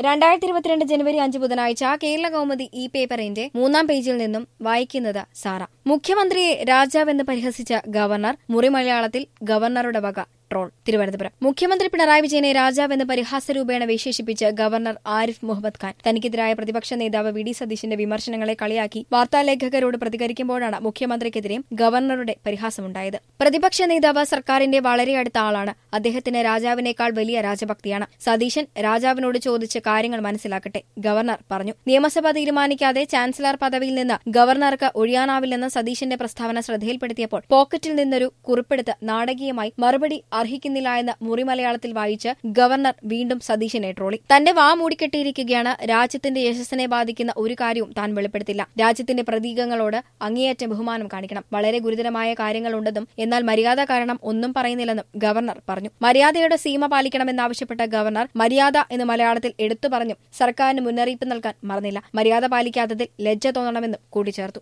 രണ്ടായിരത്തി ഇരുപത്തിരണ്ട് ജനുവരി അഞ്ച് ബുധനാഴ്ച കേരള കൗമുദി ഈ പേപ്പറിന്റെ മൂന്നാം പേജിൽ നിന്നും വായിക്കുന്നത് സാറ മുഖ്യമന്ത്രിയെ രാജാവെന്ന് പരിഹസിച്ച ഗവർണർ മുറി മലയാളത്തിൽ ഗവർണറുടെ വക ട്രോൾ തിരുവനന്തപുരം മുഖ്യമന്ത്രി പിണറായി വിജയനെ രാജാവെന്ന് പരിഹാസരൂപേണ വിശേഷിപ്പിച്ച് ഗവർണർ ആരിഫ് മുഹമ്മദ് ഖാൻ തനിക്കെതിരായ പ്രതിപക്ഷ നേതാവ് വി ഡി സതീശിന്റെ വിമർശനങ്ങളെ കളിയാക്കി വാർത്താലേഖകരോട് പ്രതികരിക്കുമ്പോഴാണ് മുഖ്യമന്ത്രിക്കെതിരെയും ഗവർണറുടെ പരിഹാസമുണ്ടായത് പ്രതിപക്ഷ നേതാവ് സർക്കാരിന്റെ വളരെ അടുത്ത ആളാണ് അദ്ദേഹത്തിന് രാജാവിനേക്കാൾ വലിയ രാജഭക്തിയാണ് സതീശൻ രാജാവിനോട് ചോദിച്ച് കാര്യങ്ങൾ മനസ്സിലാക്കട്ടെ ഗവർണർ പറഞ്ഞു നിയമസഭ തീരുമാനിക്കാതെ ചാൻസലർ പദവിയിൽ നിന്ന് ഗവർണർക്ക് ഒഴിയാനാവില്ലെന്ന സതീശന്റെ പ്രസ്താവന ശ്രദ്ധയിൽപ്പെടുത്തിയപ്പോൾ പോക്കറ്റിൽ നിന്നൊരു കുറിപ്പെടുത്ത് നാടകീയമായി മറുപടി അർഹിക്കുന്നില്ല എന്ന് മുറി മലയാളത്തിൽ വായിച്ച് ഗവർണർ വീണ്ടും സതീശനെ ട്രോളി തന്റെ വാ മൂടിക്കെട്ടിയിരിക്കുകയാണ് രാജ്യത്തിന്റെ യശസ്സിനെ ബാധിക്കുന്ന ഒരു കാര്യവും താൻ വെളിപ്പെടുത്തില്ല രാജ്യത്തിന്റെ പ്രതീകങ്ങളോട് അങ്ങേയറ്റം ബഹുമാനം കാണിക്കണം വളരെ ഗുരുതരമായ കാര്യങ്ങളുണ്ടെന്നും എന്നാൽ മര്യാദ കാരണം ഒന്നും പറയുന്നില്ലെന്നും ഗവർണർ പറഞ്ഞു മര്യാദയുടെ സീമ പാലിക്കണമെന്നാവശ്യപ്പെട്ട ഗവർണർ മര്യാദ എന്ന് മലയാളത്തിൽ എടുത്തു പറഞ്ഞു സർക്കാരിന് മുന്നറിയിപ്പ് നൽകാൻ മറന്നില്ല മര്യാദ പാലിക്കാത്തതിൽ ലജ്ജ തോന്നണമെന്നും കൂട്ടിച്ചേർത്തു